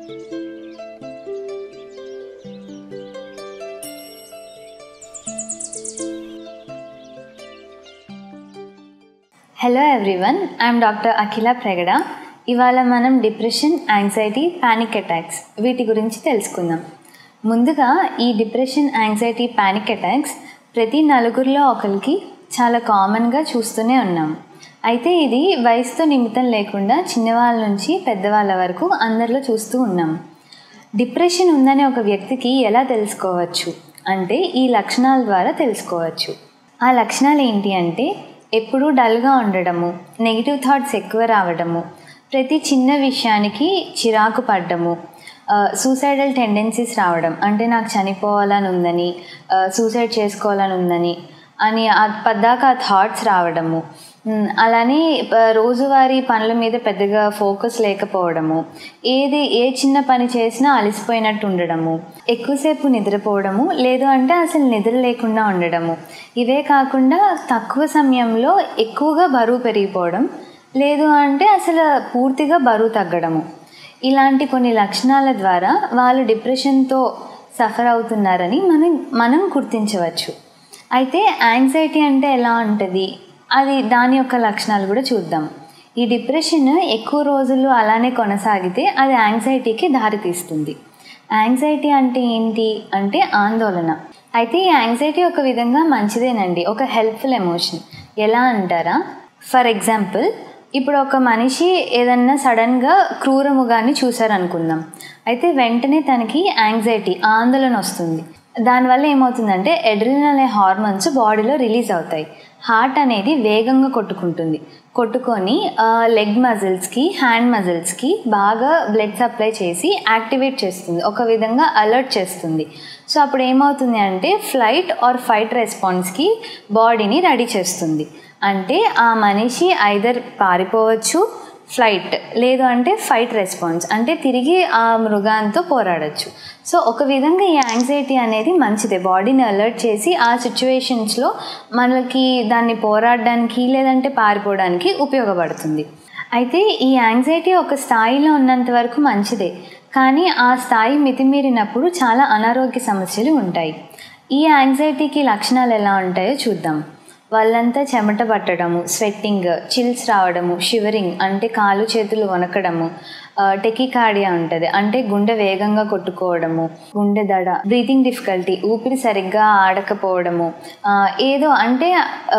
hello everyone I'm doctor Akhila Pregada ఇవాళ మనం depression anxiety panic attacks వీటి గురించి తెలుసుకుందాం ముందుగా ఈ డిప్రెషన్ యాంగ్జైటీ పానిక్ అటాక్స్ ప్రతి నలుగురిలో ఒకరికి చాలా కామన్గా చూస్తూనే ఉన్నాం అయితే ఇది వయసుతో నిమిత్తం లేకుండా చిన్నవాళ్ళ నుంచి పెద్దవాళ్ళ వరకు అందరిలో చూస్తూ ఉన్నాం డిప్రెషన్ ఉందని ఒక వ్యక్తికి ఎలా తెలుసుకోవచ్చు అంటే ఈ లక్షణాల ద్వారా తెలుసుకోవచ్చు ఆ లక్షణాలు ఏంటి అంటే ఎప్పుడూ డల్గా ఉండడము నెగిటివ్ థాట్స్ ఎక్కువ రావడము ప్రతి చిన్న విషయానికి చిరాకు పడ్డము సూసైడల్ టెండెన్సీస్ రావడం అంటే నాకు చనిపోవాలని ఉందని సూసైడ్ చేసుకోవాలని ఉందని అని పద్దాక ఆ థాట్స్ రావడము అలానే రోజువారీ పనుల మీద పెద్దగా ఫోకస్ లేకపోవడము ఏది ఏ చిన్న పని చేసినా అలసిపోయినట్టు ఉండడము ఎక్కువసేపు నిద్రపోవడము లేదు అంటే అసలు నిద్ర లేకుండా ఉండడము ఇవే కాకుండా తక్కువ సమయంలో ఎక్కువగా బరువు పెరిగిపోవడం లేదు అంటే అసలు పూర్తిగా బరువు తగ్గడము ఇలాంటి కొన్ని లక్షణాల ద్వారా వాళ్ళు డిప్రెషన్తో సఫర్ అవుతున్నారని మనం మనం గుర్తించవచ్చు అయితే యాంగ్జైటీ అంటే ఎలా ఉంటుంది అది దాని యొక్క లక్షణాలు కూడా చూద్దాం ఈ డిప్రెషన్ ఎక్కువ రోజులు అలానే కొనసాగితే అది యాంగ్జైటీకి దారితీస్తుంది యాంగ్జైటీ అంటే ఏంటి అంటే ఆందోళన అయితే ఈ యాంగ్జైటీ ఒక విధంగా మంచిదేనండి ఒక హెల్ప్ఫుల్ ఎమోషన్ ఎలా అంటారా ఫర్ ఎగ్జాంపుల్ ఇప్పుడు ఒక మనిషి ఏదన్నా సడన్గా క్రూరముగాన్ని చూసారనుకుందాం అయితే వెంటనే తనకి యాంగ్జైటీ ఆందోళన వస్తుంది దానివల్ల ఏమవుతుందంటే ఎడ్రిన్ అనే హార్మోన్స్ బాడీలో రిలీజ్ అవుతాయి హార్ట్ అనేది వేగంగా కొట్టుకుంటుంది కొట్టుకొని లెగ్ మజిల్స్కి హ్యాండ్ మజిల్స్కి బాగా బ్లడ్ సప్లై చేసి యాక్టివేట్ చేస్తుంది ఒక విధంగా అలర్ట్ చేస్తుంది సో అప్పుడు ఏమవుతుంది అంటే ఫ్లైట్ ఆర్ ఫైట్ రెస్పాన్స్కి బాడీని రెడీ చేస్తుంది అంటే ఆ మనిషి ఐదర్ పారిపోవచ్చు ఫ్లైట్ లేదు అంటే ఫైట్ రెస్పాన్స్ అంటే తిరిగి ఆ మృగాంతో పోరాడచ్చు సో ఒక విధంగా ఈ యాంగ్జైటీ అనేది మంచిదే బాడీని అలర్ట్ చేసి ఆ సిచ్యువేషన్స్లో మనకి దాన్ని పోరాడడానికి లేదంటే పారిపోవడానికి ఉపయోగపడుతుంది అయితే ఈ యాంగ్జైటీ ఒక స్థాయిలో ఉన్నంత వరకు మంచిదే కానీ ఆ స్థాయి మితిమీరినప్పుడు చాలా అనారోగ్య సమస్యలు ఉంటాయి ఈ యాంగ్జైటీకి లక్షణాలు ఎలా ఉంటాయో చూద్దాం వాళ్ళంతా చెమట పట్టడము స్వెట్టింగ్ చిల్స్ రావడము షివరింగ్ అంటే కాలు చేతులు వణకడము టెకికార్డియా ఉంటుంది అంటే గుండె వేగంగా కొట్టుకోవడము గుండె దడ బ్రీతింగ్ డిఫికల్టీ ఊపిరి సరిగ్గా ఆడకపోవడము ఏదో అంటే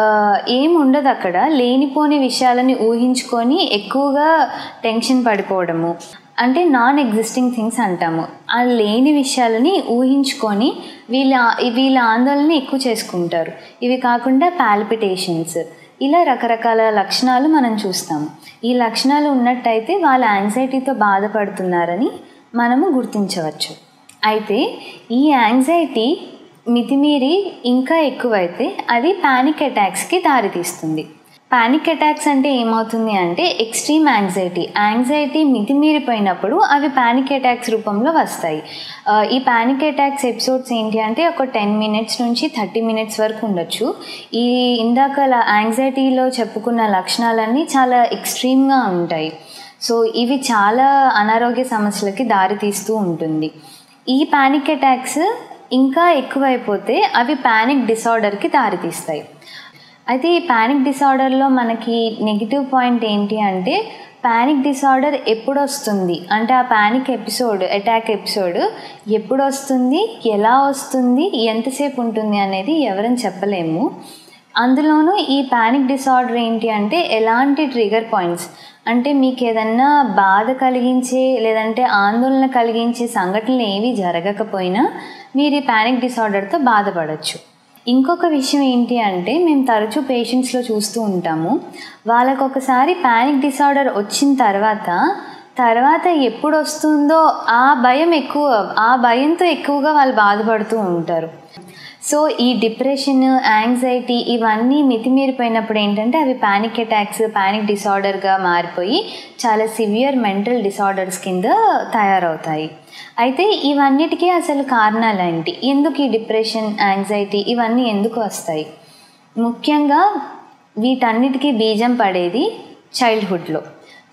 ఏం ఉండదు అక్కడ లేనిపోని విషయాలని ఊహించుకొని ఎక్కువగా టెన్షన్ పడిపోవడము అంటే నాన్ ఎగ్జిస్టింగ్ థింగ్స్ అంటాము ఆ లేని విషయాలని ఊహించుకొని వీళ్ళ వీళ్ళ ఆందోళన ఎక్కువ చేసుకుంటారు ఇవి కాకుండా పాల్పిటేషన్స్ ఇలా రకరకాల లక్షణాలు మనం చూస్తాము ఈ లక్షణాలు ఉన్నట్టయితే వాళ్ళ యాంగ్జైటీతో బాధపడుతున్నారని మనము గుర్తించవచ్చు అయితే ఈ యాంగ్జైటీ మితిమీరి ఇంకా ఎక్కువైతే అది పానిక్ అటాక్స్కి దారితీస్తుంది పానిక్ అటాక్స్ అంటే ఏమవుతుంది అంటే ఎక్స్ట్రీమ్ యాంగ్జైటీ యాంగ్జైటీ మితిమీరిపోయినప్పుడు అవి పానిక్ అటాక్స్ రూపంలో వస్తాయి ఈ పానిక్ అటాక్స్ ఎపిసోడ్స్ ఏంటి అంటే ఒక టెన్ మినిట్స్ నుంచి థర్టీ మినిట్స్ వరకు ఉండొచ్చు ఈ ఇందాక యాంగ్జైటీలో చెప్పుకున్న లక్షణాలన్నీ చాలా ఎక్స్ట్రీమ్గా ఉంటాయి సో ఇవి చాలా అనారోగ్య సమస్యలకి దారితీస్తూ ఉంటుంది ఈ పానిక్ అటాక్స్ ఇంకా ఎక్కువైపోతే అవి పానిక్ డిసార్డర్కి దారితీస్తాయి అయితే ఈ పానిక్ డిసార్డర్లో మనకి నెగిటివ్ పాయింట్ ఏంటి అంటే పానిక్ డిసార్డర్ ఎప్పుడు వస్తుంది అంటే ఆ పానిక్ ఎపిసోడ్ అటాక్ ఎపిసోడ్ ఎప్పుడు వస్తుంది ఎలా వస్తుంది ఎంతసేపు ఉంటుంది అనేది ఎవరని చెప్పలేము అందులోనూ ఈ పానిక్ డిసార్డర్ ఏంటి అంటే ఎలాంటి ట్రిగర్ పాయింట్స్ అంటే మీకు ఏదన్నా బాధ కలిగించే లేదంటే ఆందోళన కలిగించే సంఘటనలు ఏవి జరగకపోయినా మీరు ఈ పానిక్ డిసార్డర్తో బాధపడచ్చు ఇంకొక విషయం ఏంటి అంటే మేము తరచూ పేషెంట్స్లో చూస్తూ ఉంటాము వాళ్ళకు ఒకసారి ప్యానిక్ డిసార్డర్ వచ్చిన తర్వాత తర్వాత ఎప్పుడు వస్తుందో ఆ భయం ఎక్కువ ఆ భయంతో ఎక్కువగా వాళ్ళు బాధపడుతూ ఉంటారు సో ఈ డిప్రెషన్ యాంగ్జైటీ ఇవన్నీ మితిమీరిపోయినప్పుడు ఏంటంటే అవి పానిక్ అటాక్స్ పానిక్ డిసార్డర్గా మారిపోయి చాలా సివియర్ మెంటల్ డిసార్డర్స్ కింద తయారవుతాయి అయితే ఇవన్నిటికీ అసలు కారణాలు ఏంటి ఎందుకు ఈ డిప్రెషన్ యాంగ్జైటీ ఇవన్నీ ఎందుకు వస్తాయి ముఖ్యంగా వీటన్నిటికీ బీజం పడేది చైల్డ్హుడ్లో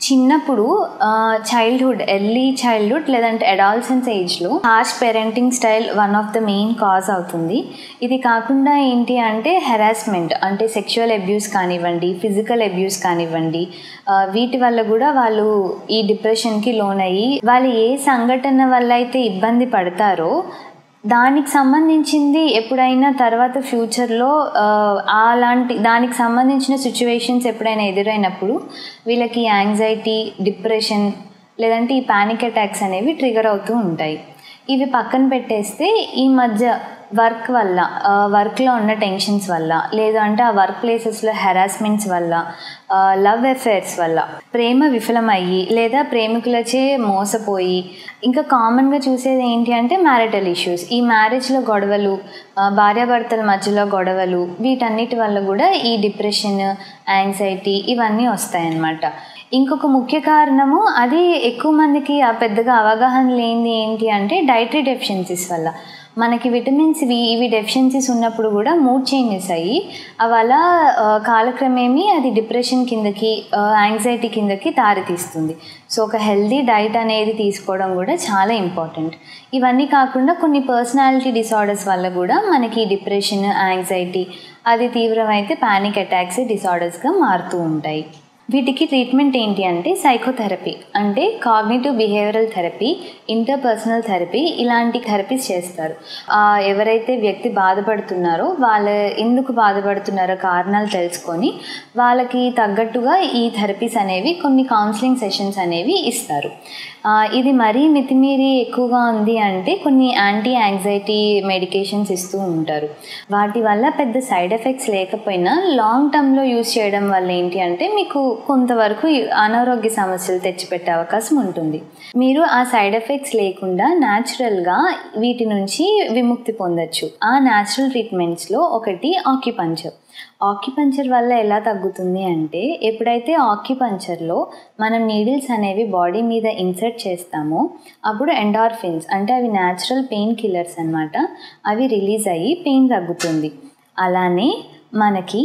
చిన్నప్పుడు చైల్డ్హుడ్ ఎర్లీ చైల్డ్హుడ్ లేదంటే అడాల్సెన్స్ ఏజ్లో harsh parenting style one of the main cause అవుతుంది ఇది కాకుండా ఏంటి అంటే హెరాస్మెంట్ అంటే సెక్షువల్ అబ్యూస్ కానివ్వండి ఫిజికల్ అబ్యూస్ కానివ్వండి ఆ, వీటి వల్ల కూడా వాళ్ళు ఈ డిప్రెషన్కి లోన్ అయ్యి వాళ్ళు ఏ సంఘటన వల్ల అయితే ఇబ్బంది పడతారో దానికి సంబంధించింది ఎప్పుడైనా తర్వాత ఫ్యూచర్లో ఆ, అలాంటి దానికి సంబంధించిన సిచ్యువేషన్స్ ఎప్పుడైనా ఎదురైనప్పుడు వీళ్ళకి యాంగ్జైటీ డిప్రెషన్ లేదంటే ఈ పానిక్ అటాక్స్ అనేవి ట్రిగర్ అవుతూ ఉంటాయి ఇవి పక్కన పెట్టేస్తే ఈ మధ్య వర్క్ వల్ల వర్క్లో ఉన్న టెన్షన్స్ వల్ల లేదు అంటే ఆ వర్క్ ప్లేసెస్లో హెరాస్మెంట్స్ వల్ల లవ్ అఫైర్స్ వల్ల ప్రేమ విఫలమయ్యి లేదా ప్రేమికులచే మోసపోయి ఇంకా కామన్గా చూసేది ఏంటి అంటే మ్యారిటల్ ఇష్యూస్ ఈ మ్యారేజ్లో గొడవలు ఆ, భార్యాభర్తల మధ్యలో గొడవలు వీటన్నిటి వల్ల కూడా ఈ డిప్రెషన్ యాంగ్జైటీ ఇవన్నీ వస్తాయన్నమాట ఇంకొక ముఖ్య కారణము అది ఎక్కువ మందికి ఆ పెద్దగా అవగాహన లేనిది ఏంటి అంటే డైటరీ డెఫిషియన్సీస్ వల్ల మనకి విటమిన్స్ ఇవి ఇవి డెఫిషియన్సీస్ ఉన్నప్పుడు కూడా మూడ్ చేంజెస్ అయ్యి అవి అలా ఆ, కాలక్రమేమీ అది డిప్రెషన్ కిందకి యాంగ్జైటీ కిందకి దారితీస్తుంది సో ఒక హెల్దీ డైట్ అనేది తీసుకోవడం కూడా చాలా ఇంపార్టెంట్ ఇవన్నీ కాకుండా కొన్ని పర్సనాలిటీ డిసార్డర్స్ వల్ల కూడా మనకి డిప్రెషన్ యాంగ్జైటీ అది తీవ్రమైతే పానిక్ అటాక్స్ డిసార్డర్స్గా మారుతూ ఉంటాయి వీటికి ట్రీట్మెంట్ ఏంటి అంటే సైకోథెరపీ అంటే cognitive behavioural therapy interpersonal therapy ఇలాంటి థెరపీస్ చేస్తారు ఆ, ఎవరైతే వ్యక్తి బాధపడుతున్నారో వాళ్ళ ఎందుకు బాధపడుతున్నారో కారణాలు తెలుసుకొని వాళ్ళకి తగ్గట్టుగా ఈ థెరపీస్ అనేవి కొన్ని కౌన్సిలింగ్ సెషన్స్ అనేవి ఇస్తారు ఆ, ఇది మరీ మితిమీరి ఎక్కువగా ఉంది అంటే కొన్ని యాంటీ యాంగ్జైటీ మెడికేషన్స్ ఇస్తూ ఉంటారు వాటి వల్ల పెద్ద సైడ్ ఎఫెక్ట్స్ లేకపోయినా లాంగ్ టర్మ్లో యూస్ చేయడం వల్ల ఏంటి అంటే మీకు కొంతవరకు అనారోగ్య సమస్యలు తెచ్చిపెట్టే అవకాశం ఉంటుంది మీరు ఆ సైడ్ ఎఫెక్ట్స్ లేకుండా న్యాచురల్గా వీటి నుంచి విముక్తి పొందొచ్చు ఆ న్యాచురల్ ట్రీట్మెంట్స్లో ఒకటి ఆక్యుపంచర్ ఆక్యుపంచర్ వల్ల ఎలా తగ్గుతుంది అంటే ఎప్పుడైతే ఆక్యుపంచర్లో మనం నీడిల్స్ అనేవి బాడీ మీద ఇన్సర్ట్ చేస్తామో అప్పుడు ఎండార్ఫిన్స్ అంటే అవి న్యాచురల్ పెయిన్ కిల్లర్స్ అన్నమాట అవి రిలీజ్ అయ్యి పెయిన్ తగ్గుతుంది అలానే మనకి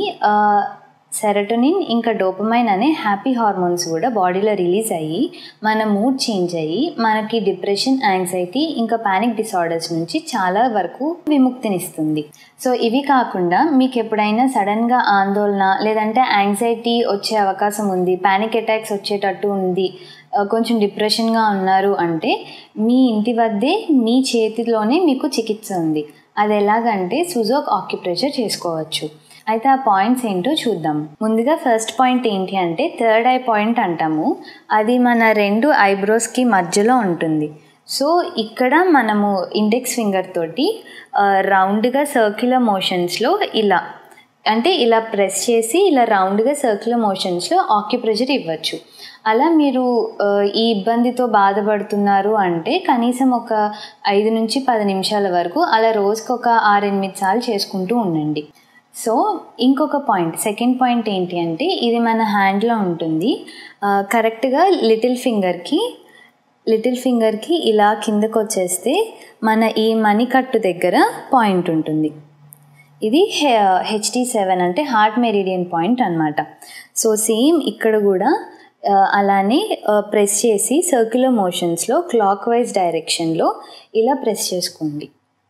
సెరటోనిన్ ఇంకా డోపమైన్ అనే హ్యాపీ హార్మోన్స్ కూడా బాడీలో రిలీజ్ అయ్యి మన మూడ్ చేంజ్ అయ్యి మనకి డిప్రెషన్ యాంగ్జైటీ ఇంకా పానిక్ డిసార్డర్స్ నుంచి చాలా వరకు విముక్తినిస్తుంది సో ఇవి కాకుండా మీకు ఎప్పుడైనా సడన్గా ఆందోళన లేదంటే యాంగ్జైటీ వచ్చే అవకాశం ఉంది పానిక్ అటాక్స్ వచ్చేటట్టు ఉంది ఆ, కొంచెం డిప్రెషన్గా ఉన్నారు అంటే మీ ఇంటి వద్దే మీ చేతిలోనే మీకు చికిత్స ఉంది అది ఎలాగంటే సుజోక్ ఆక్యుప్రెషర్ చేసుకోవచ్చు అయితే ఆ పాయింట్స్ ఏంటో చూద్దాం ముందుగా ఫస్ట్ పాయింట్ ఏంటి అంటే థర్డ్ ఐ పాయింట్ అంటాము అది మన రెండు ఐబ్రోస్కి మధ్యలో ఉంటుంది సో ఇక్కడ మనము ఇండెక్స్ ఫింగర్ తోటి ఆ, రౌండ్గా సర్క్యులర్ మోషన్స్లో ఇలా అంటే ఇలా ప్రెస్ చేసి ఇలా రౌండ్గా సర్క్యులర్ మోషన్స్లో ఆక్యుప్రెషర్ ఇవ్వచ్చు అలా మీరు ఆ, ఈ ఇబ్బందితో బాధపడుతున్నారు అంటే కనీసం ఒక ఐదు నుంచి పది నిమిషాల వరకు అలా రోజుకి ఒక ఆరెనిమిది సార్లు చేసుకుంటూ ఉండండి సో ఇంకొక పాయింట్ సెకండ్ పాయింట్ ఏంటి అంటే ఇది మన హ్యాండ్లో ఉంటుంది ఆ, కరెక్ట్గా లిటిల్ ఫింగర్కి లిటిల్ ఫింగర్కి ఇలా కిందకు వచ్చేస్తే మన ఈ మణికట్టు దగ్గర పాయింట్ ఉంటుంది ఇది హెచ్డి సెవెన్ అంటే హార్ట్ మెరిడియన్ పాయింట్ అనమాట సో సేమ్ ఇక్కడ కూడా ఆ, అలానే ప్రెస్ చేసి సర్క్యులర్ మోషన్స్లో క్లాక్ వైజ్ డైరెక్షన్లో ఇలా ప్రెస్ చేసుకోండి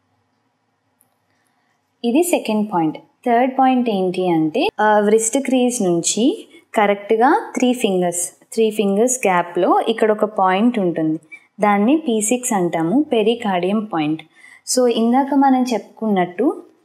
ఇది సెకండ్ పాయింట్ థర్డ్ పాయింట్ ఏంటి అంటే వ్రిస్ట్ క్రీజ్ నుంచి కరెక్ట్గా త్రీ ఫింగర్స్ త్రీ ఫింగర్స్ గ్యాప్లో ఇక్కడ ఒక పాయింట్ ఉంటుంది దాన్ని పీ సిక్స్ అంటాము పెరికార్డియం పాయింట్ సో ఇందాక మనం చెప్పుకున్నట్టు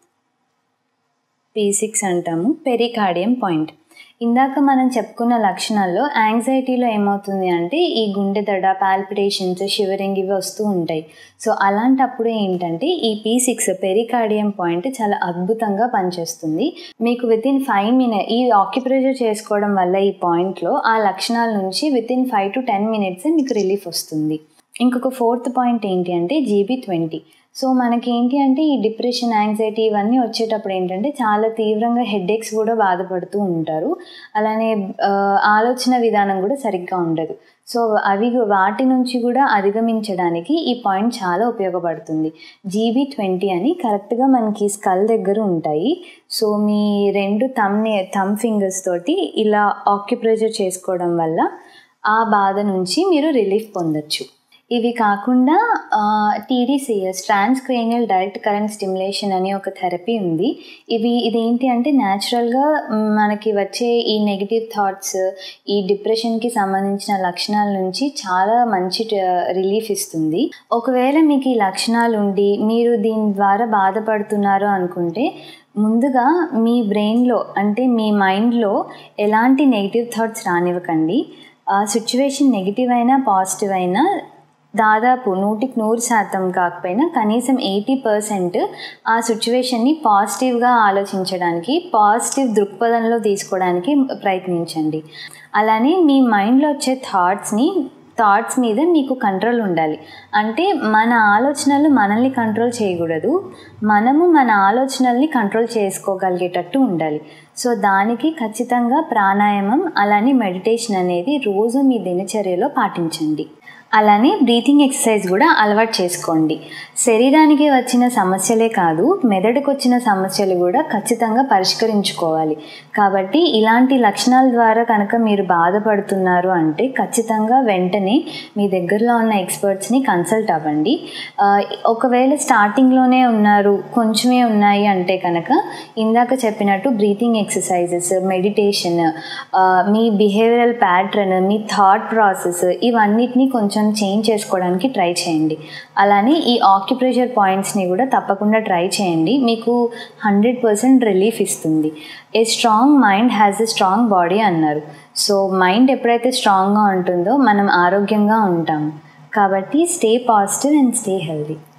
పీ సిక్స్ అంటాము పెరికార్డియం పాయింట్ ఇందాక మనం చెప్పుకున్న లక్షణాల్లో యాంగ్జైటీలో ఏమవుతుంది అంటే ఈ గుండె దడ పాల్పిటేషన్స్ షివరింగ్ ఇవి వస్తూ ఉంటాయి సో అలాంటప్పుడు ఏంటంటే ఈ పీ సిక్స్ పెరికార్డియం పాయింట్ చాలా అద్భుతంగా పనిచేస్తుంది మీకు విత్ ఇన్ ఫైవ్ మినిట్ ఈ ఆక్యుప్రెషర్ చేసుకోవడం వల్ల ఈ పాయింట్లో ఆ లక్షణాల నుంచి within five to ten minutes మీకు రిలీఫ్ వస్తుంది ఇంకొక ఫోర్త్ పాయింట్ ఏంటి అంటే జీబీ ట్వంటీ సో మనకి ఏంటి అంటే ఈ డిప్రెషన్ యాంగ్జైటీ ఇవన్నీ వచ్చేటప్పుడు ఏంటంటే చాలా తీవ్రంగా హెడేక్స్ కూడా బాధపడుతూ ఉంటారు అలానే ఆ, ఆలోచన విధానం కూడా సరిగ్గా ఉండదు సో అవి వాటి నుంచి కూడా అధిగమించడానికి ఈ పాయింట్ చాలా ఉపయోగపడుతుంది జీబీ ట్వంటీ అని కరెక్ట్గా మనకి స్కల్ దగ్గర ఉంటాయి సో మీ రెండు థమ్ని థమ్ ఫింగర్స్ తోటి ఇలా ఆక్యుప్రెషర్ చేసుకోవడం వల్ల ఆ బాధ నుంచి మీరు రిలీఫ్ పొందొచ్చు ఇవి కాకుండా TDCS transcranial direct current stimulation అనే ఒక థెరపీ ఉంది ఇవి ఇదేంటి అంటే న్యాచురల్గా మనకి వచ్చే ఈ నెగిటివ్ థాట్స్ ఈ డిప్రెషన్కి సంబంధించిన లక్షణాల నుంచి చాలా మంచి రిలీఫ్ ఇస్తుంది ఒకవేళ మీకు ఈ లక్షణాలు ఉండి మీరు దీని ద్వారా బాధపడుతున్నారు అనుకుంటే ముందుగా మీ బ్రెయిన్లో అంటే మీ మైండ్లో ఎలాంటి నెగిటివ్ థాట్స్ రానివ్వకండి ఆ సిచ్యువేషన్ నెగిటివ్ అయినా పాజిటివ్ అయినా దాదాపు నూటికి నూరు శాతం కాకపోయినా కనీసం ఎయిటీ పర్సెంట్ ఆ సిచ్యువేషన్ని పాజిటివ్గా ఆలోచించడానికి పాజిటివ్ దృక్పథంలో తీసుకోవడానికి ప్రయత్నించండి అలానే మీ మైండ్లో వచ్చే థాట్స్ని థాట్స్ మీద మీకు కంట్రోల్ ఉండాలి అంటే మన ఆలోచనలు మనల్ని కంట్రోల్ చేయకూడదు మనము మన ఆలోచనల్ని కంట్రోల్ చేసుకోగలిగేటట్టు ఉండాలి సో దానికి ఖచ్చితంగా ప్రాణాయామం అలానే మెడిటేషన్ అనేది రోజు మీ దినచర్యలో పాటించండి అలానే బ్రీతింగ్ ఎక్సర్సైజ్ కూడా అలవాటు చేసుకోండి శరీరానికి వచ్చిన సమస్యలే కాదు మెదడుకు వచ్చిన సమస్యలు కూడా ఖచ్చితంగా పరిష్కరించుకోవాలి కాబట్టి ఇలాంటి లక్షణాల ద్వారా కనుక మీరు బాధపడుతున్నారు అంటే ఖచ్చితంగా వెంటనే మీ దగ్గరలో ఉన్న ఎక్స్పర్ట్స్ని కన్సల్ట్ అవ్వండి ఒకవేళ స్టార్టింగ్లోనే ఉన్నారు కొంచెమే ఉన్నాయి అంటే కనుక ఇందాక చెప్పినట్టు బ్రీతింగ్ ఎక్సర్సైజెస్ మెడిటేషన్ మీ బిహేవియరల్ ప్యాటర్న్ మీ థాట్ ప్రాసెస్ ఇవన్నిటిని కొంచెం చేంజ్ చేసుకోవడానికి ట్రై చేయండి అలానే ఈ ఆక్యుప్రెషర్ పాయింట్స్ని కూడా తప్పకుండా ట్రై చేయండి మీకు హండ్రెడ్ పర్సెంట్ రిలీఫ్ ఇస్తుంది a strong mind has a strong body అన్నారు సో మైండ్ ఎప్పుడైతే స్ట్రాంగ్గా ఉంటుందో మనం ఆరోగ్యంగా ఉంటాము కాబట్టి stay positive and stay healthy